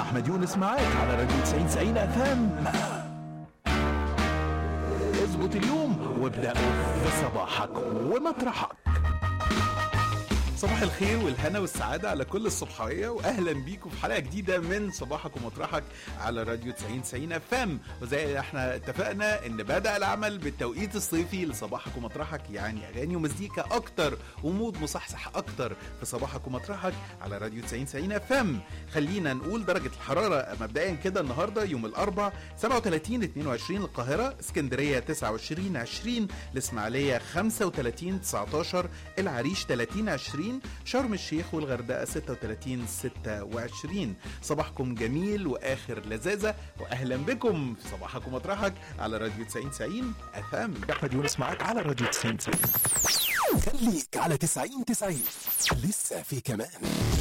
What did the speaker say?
احمد يونس معاك على راديو 90 90 اف ام اظبط اليوم وابدا بصباحك ومطرحك صباح الخير والهنا والسعادة على كل الصبحوية وأهلا بيكم في حلقة جديدة من صباحك ومطرحك على راديو 90 90 اف ام وزي احنا اتفقنا ان بدأ العمل بالتوقيت الصيفي لصباحك ومطرحك يعني أغاني ومزيكا أكتر ومود مصحصح أكتر في صباحك ومطرحك على راديو 90 90 اف ام خلينا نقول درجة الحرارة مبدئيا كده النهاردة يوم الأربع 37 22 القاهرة اسكندرية 29 20 الإسماعيلية 35 19 العريش 30 20 شرم الشيخ والغردقة 36 26 صباحكم جميل وآخر لذاذة وأهلا بكم في صباحك ومطرحك على راديو 90 90 اف ام احمد يونس معاك على راديو 90 90 خليك على 90 90 لسه في كمان